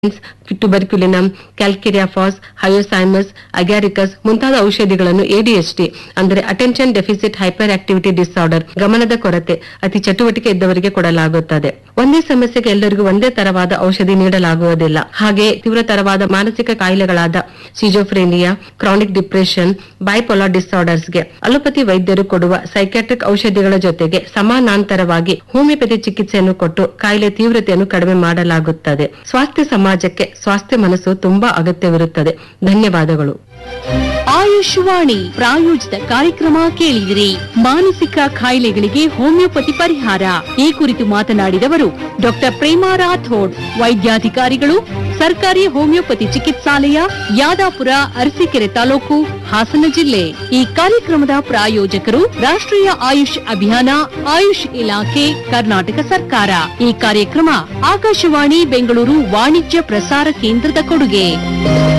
ಟ್ಯುಬರ್ಕ್ಯುಲಿನಮ್ ಕ್ಯಾಲ್ಕೇರಿಯಾಫಾಸ್ ಹಯೋಸೈಮಸ್ Agaricus ಮುಂತಾದ ಔಷಧಿಗಳನ್ನು ADHD ಅಂದರೆ attention deficit hyperactivity disorder ಗಮನದ ಕೊರತೆ ಅತಿ ಚಟುವಟಿಕೆ ಇದ್ದವರಿಗೆ ಕೊಡಲಾಗುತ್ತದೆ ಒಂದೇ ಸಮಸ್ಯೆಗೆ ಎಲ್ಲರಿಗೂ ಒಂದೇ ತರವಾದ ಔಷಧಿ ನೀಡಲಾಗುವುದಿಲ್ಲ ಹಾಗೆಯೇ ತೀವ್ರತರವಾದ ಮಾನಸಿಕ ಕಾಯಿಲೆಗಳಾದ ಸಿಜೋಫ್ರೇನಿಯಾ ಕ್ರಾನಿಕ್ ಡಿಪ್ರೆಷನ್ ಬೈಪೋಲಾರ್ ಡಿಸಾರ್ಡರ್ಸ್ಗೆ ಅಲೋಪತಿ ವೈದ್ಯರು ಕೊಡುವ ಸೈಕ್ಯಾಟ್ರಿಕ್ ಔಷಧಿಗಳ ಜೊತೆಗೆ ಸಮಾನಾಂತರವಾಗಿ ಹೋಮಿಯೋಪತಿ ಚಿಕಿತ್ಸೆಯನ್ನು ಕೊಟ್ಟು ಕಾಯಿಲೆ ತೀವ್ರತೆಯನ್ನು ಕಡಿಮೆ ಮಾಡಲಾಗುತ್ತದೆ ಸ್ವಾಸ್ಥ್ಯ ಸಮಾಜಕ್ಕೆ ಸ್ವಾಸ್ಥ್ಯ ಮನಸ್ಸು ತುಂಬಾ ಅಗತ್ಯವಿರುತ್ತದೆ ಧನ್ಯವಾದಗಳು ಆಯುಷ್ವಾಣಿ ಪ್ರಾಯೋಜಿತ ಕಾರ್ಯಕ್ರಮ ಕೇಳಿದಿರಿ ಮಾನಸಿಕ ಕಾಯಿಲೆಗಳಿಗೆ ಹೋಮಿಯೋಪತಿ ಪರಿಹಾರ ಈ ಕುರಿತು ಮಾತನಾಡಿದವರು ಡಾಕ್ಟರ್ ಪ್ರೇಮಾ ರಾಥೋಡ್ ವೈದ್ಯಾಧಿಕಾರಿಗಳು ಸರ್ಕಾರಿ ಹೋಮಿಯೋಪತಿ ಚಿಕಿತ್ಸಾಲಯ ಯಾದಾಪುರ ಅರಸೀಕೆರೆ ತಾಲೂಕು ಹಾಸನ ಜಿಲ್ಲೆ ಈ ಕಾರ್ಯಕ್ರಮದ ಪ್ರಾಯೋಜಕರು ರಾಷ್ಟ್ರೀಯ ಆಯುಷ್ ಅಭಿಯಾನ ಆಯುಷ್ ಇಲಾಖೆ ಕರ್ನಾಟಕ ಸರ್ಕಾರ ಈ ಕಾರ್ಯಕ್ರಮ ಆಕಾಶವಾಣಿ ಬೆಂಗಳೂರು ವಾಣಿಜ್ಯ ಪ್ರಸಾರ ಕೇಂದ್ರದ ಕೊಡುಗೆ